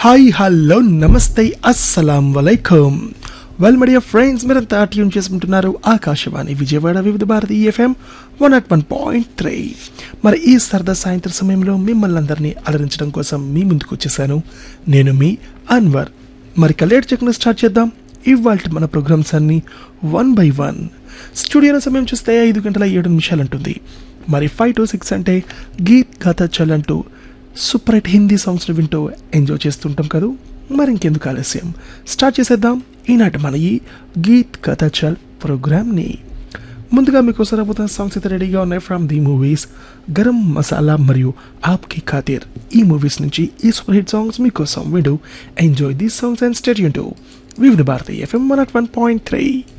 hi hello namaste అస్సలాం వలైకం well media friends మీరంతా ట్యూన్ చేసుకుంటున్నారు Akashvani Vijayawada Vividh Bharati FM one nought one point three మరి ఈ సరదా సాయంత్రం సమయంలో మిమ్మల్ని అందరినీ అలరించడం కోసం మీ ముందుకు వచ్చేసాను నేను మీ అన్వర్ మరి కలేట్ చెక్ను స్టార్ట్ చేద్దాం ఇవాళ మన ప్రోగ్రామ్స్ అన్ని వన్ బై వన్ స్టూడియోలో సమయం చూస్తే ఐదు గంటల ఏడు నిమిషాలు ఉంటుంది మరి ఫైవ్ టు సిక్స్ అంటే గీత్ కథ చల్ అంటూ సూపర్ హిట్ హిందీ సాంగ్స్ని వింటూ ఎంజాయ్ చేస్తుంటాం కదా మరి ఇంకెందుకు ఆలస్యం స్టార్ట్ చేసేద్దాం ఈనాటి మన ఈ గీత్ కథ చల్ ప్రోగ్రామ్ని ముందుగా మీకోసం రాబోతున్న సాంగ్స్ అయితే రెడీగా ఉన్నాయి from the movies Garam Masala మరియు ఆప్కి ఖాతిర్ ఈ మూవీస్ నుంచి ఈ సూపర్ హిట్ సాంగ్స్ మీకోసం వింటూ enjoy these songs and state to Vividh Bharati FM one at one point three